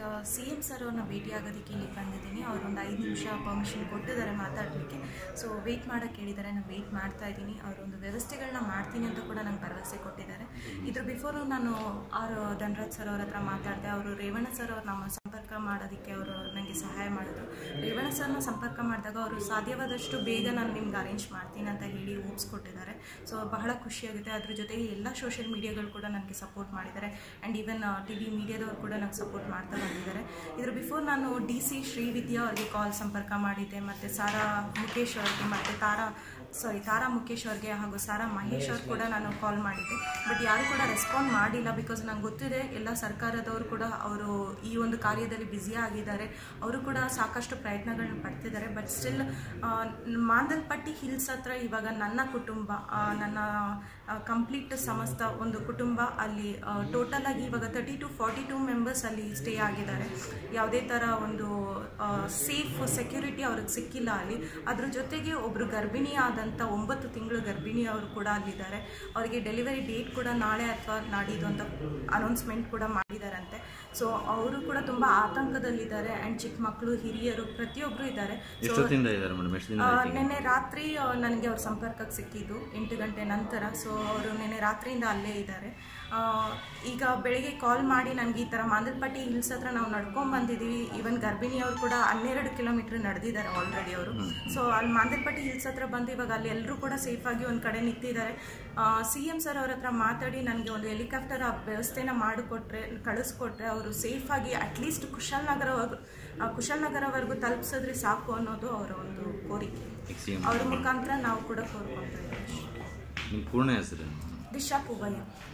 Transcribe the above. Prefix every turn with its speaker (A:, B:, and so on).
A: C M sir ಅವ್ರನ್ನ ಭೇಟಿ ಆಗೋದಕ್ಕೆ ಇಲ್ಲಿ ಬಂದಿದ್ದೀನಿ ಅವ್ರು ಒಂದು ಐದು ನಿಮಿಷ ಪರ್ಮಿಷನ್ ಕೊಟ್ಟಿದ್ದಾರೆ ಮಾತಾಡಲಿಕ್ಕೆ ಸೊ ವೆಯ್ಟ್ ಮಾಡೋಕ್ಕೆ ಹೇಳಿದ್ದಾರೆ ನಾನು ವೆಯ್ಟ್ ಮಾಡ್ತಾ ಇದ್ದೀನಿ ಅವರೊಂದು ವ್ಯವಸ್ಥೆಗಳನ್ನ ಮಾಡ್ತೀನಿ ಅಂತ ಕೂಡ ನಂಗೆ ಭರವಸೆ ಕೊಟ್ಟಿದ್ದಾರೆ ಇದ್ರ ಬಿಫೋರು ನಾನು ಆರು ಧನರಾಜ್ ಸರ್ ಅವ್ರ ಹತ್ರ ಮಾತಾಡಿದೆ ಅವರು ರೇವಣ್ಣ ಸರ್ ಅವ್ರು ನಮ್ಮ ಸಂಪರ್ಕ ಮಾಡೋದಕ್ಕೆ ಅವರು ನನಗೆ ಸಹಾಯ ಮಾಡಿದ್ರು ರೇವಣ್ಣ ಸರ್ನ ಸಂಪರ್ಕ ಮಾಡಿದಾಗ ಅವರು ಸಾಧ್ಯವಾದಷ್ಟು ಬೇಗ ನಾನು ನಿಮ್ಗೆ ಅರೇಂಜ್ ಮಾಡ್ತೀನಿ ಅಂತ ಹೇಳಿ ಒಪ್ಸ್ಕೊಟ್ಟಿದ್ದಾರೆ ಸೊ ಬಹಳ ಖುಷಿಯಾಗುತ್ತೆ ಅದ್ರ ಜೊತೆಗೆ ಎಲ್ಲ ಸೋಷಿಯಲ್ ಮೀಡಿಯಾಗಳು ಕೂಡ ನನಗೆ ಸಪೋರ್ಟ್ ಮಾಡಿದ್ದಾರೆ ಆ್ಯಂಡ್ ಈವನ್ ಟಿ ವಿ ಮೀಡಿಯಾದವ್ರು ಕೂಡ ನನಗೆ ಸಪೋರ್ಟ್ ಮಾಡ್ತಾ ಬಂದಿದ್ದಾರೆ ಇದ್ರ ಬಿಫೋರ್ ನಾನು ಡಿ ಸಿ ಶ್ರೀವಿದ್ಯಾ ಅವ್ರಿಗೆ ಕಾಲ್ ಸಂಪರ್ಕ ಮಾಡಿದ್ದೆ ಮತ್ತು ಸಾರಾ ಮುಖೇಶ್ ಅವ್ರಿಗೆ ಮತ್ತು ತಾರಾ ಸಾರಿ ತಾರಾ ಮುಖೇಶ್ ಅವ್ರಿಗೆ ಹಾಗೂ ಸಾರಾ ಮಹೇಶ್ ಅವ್ರು ಕೂಡ ನಾನು ಕಾಲ್ ಮಾಡಿದ್ದೆ ಬಟ್ ಯಾರು ಕೂಡ ರೆಸ್ಪಾಂಡ್ ಮಾಡಿಲ್ಲ ಬಿಕಾಸ್ ನಂಗೆ ಗೊತ್ತಿದೆ ಎಲ್ಲ ಸರ್ಕಾರದವರು ಕೂಡ ಅವರು ಈ ಒಂದು ಕಾರ್ಯದಲ್ಲಿ ಬ್ಯುಸಿ ಆಗಿದ್ದಾರೆ ಅವರು ಕೂಡ ಸಾಕಷ್ಟು ಪ್ರಯತ್ನಗಳನ್ನ ಪಡ್ತಿದ್ದಾರೆ ಬಟ್ ಸ್ಟಿಲ್ ಮಾಂದಲ್ಪಟ್ಟಿ ಹಿಲ್ಸ್ ಹತ್ರ ಇವಾಗ ನನ್ನ ಕುಟುಂಬ ಆ, ನನ್ನ ಕಂಪ್ಲೀಟ್ ಸಮಸ್ತ ಒಂದು ಕುಟುಂಬ ಅಲ್ಲಿ ಟೋಟಲ್ ಆಗಿ ಇವಾಗ thirty to forty two members ಅಲ್ಲಿ ಸ್ಟೇ ಆಗಿದ್ದಾರೆ ಯಾವುದೇ ಥರ ಒಂದು ಸೇಫ್ ಸೆಕ್ಯೂರಿಟಿ ಅವ್ರಿಗೆ ಸಿಕ್ಕಿಲ್ಲ ಅಲ್ಲಿ ಅದ್ರ ಜೊತೆಗೆ ಒಬ್ಬರು ಗರ್ಭಿಣಿ ಆದಂಥ ಒಂಬತ್ತು ತಿಂಗಳು ಗರ್ಭಿಣಿ ಅವರು ಕೂಡ ಅಲ್ಲಿದ್ದಾರೆ ಅವರಿಗೆ ಡೆಲಿವರಿ ಡೇಟ್ ಕೂಡ ನಾಳೆ ಅಥವಾ ನಾಡಿದ್ದು ಅಂತ ಅನೌನ್ಸ್ಮೆಂಟ್ ಕೂಡ ಮಾಡಿದಾರಂತೆ ಸೊ ಅವರು ಕೂಡ ತುಂಬ ಆತಂಕದಲ್ಲಿದ್ದಾರೆ ಆ್ಯಂಡ್ ಚಿಕ್ಕ ಮಕ್ಕಳು ಹಿರಿಯರು ಪ್ರತಿಯೊಬ್ಬರು ಇದ್ದಾರೆ ಸೊ
B: ಎಷ್ಟೊತ್ತಿಂದ ಇದ್ದಾರೆ ಮೇಡಮ್ ಎಷ್ಟು ದಿನ
A: ಆ,
B: ಆಯ್ತು ಈಗ?
A: ನಿನ್ನೆ ರಾತ್ರಿ ನನಗೆ ಅವ್ರ ಸಂಪರ್ಕಕ್ಕೆ ಸಿಕ್ಕಿದ್ದು ಎಂಟು ಗಂಟೆ ನಂತರ ಸೊ ಅವರು ನಿನ್ನೆ ರಾತ್ರಿಯಿಂದ ಅಲ್ಲೇ ಇದ್ದಾರೆ ಆ, ಈಗ ಬೆಳಿಗ್ಗೆ ಕಾಲ್ ಮಾಡಿ ನನಗೆ ಈ ಥರ ಮಾಂದಲ್ಪಟ್ಟಿ ಹಿಲ್ಸ್ ಹತ್ರ ನಾವು ನಡ್ಕೊಂಡ್ ಬಂದಿದ್ದೀವಿ ಈವನ್ ಗರ್ಭಿಣಿಯವರು ಕೂಡ ಹನ್ನೆರಡು ಕಿಲೋಮೀಟ್ರ್ ನಡೆದಿದ್ದಾರೆ ಆಲ್ರೆಡಿ ಅವರು ಸೊ ಅಲ್ಲಿ ಮಾಂದಲ್ಪಟ್ಟಿ ಹಿಲ್ಸ್ ಹತ್ರ ಬಂದು ಇವಾಗ ಅಲ್ಲಿ ಎಲ್ಲರೂ ಕೂಡ ಸೇಫಾಗಿ ಒಂದು ಕಡೆ ನಿಂತಿದ್ದಾರೆ ಸಿ ಎಮ್ ಸರ್ ಅವ್ರ ಹತ್ರ ಮಾತಾಡಿ ನನಗೆ ಒಂದು ಹೆಲಿಕಾಪ್ಟರ್ ಆ ವ್ಯವಸ್ಥೆನ ಮಾಡಿಕೊಟ್ರೆ ಕಳಿಸ್ಕೊಟ್ರೆ ಅವರು ಸೇಫಾಗಿ ಅಟ್ಲೀಸ್ಟ್ ಕುಶಾಲನಗರವರೆಗೂ ಆ, ಕುಶಾಲನಗರವರೆಗೂ ತಲುಪಿಸಿದ್ರೆ ಸಾಕು ಅನ್ನೋದು ಅವರ ಒಂದು ಕೋರಿಕೆ
B: ಈಗ CM
A: ಅವ್ರ ಮುಖಾಂತರ ನಾವು ಕೂಡ ಕೋರ್ಕೊಳ್ತಾ ಇದ್ದೀವಿ
B: ನಿಮ್ಮ ಪೂರ್ಣ ಹೆಸರು
A: ದಿಶಾ ಪೂವಯ್ಯ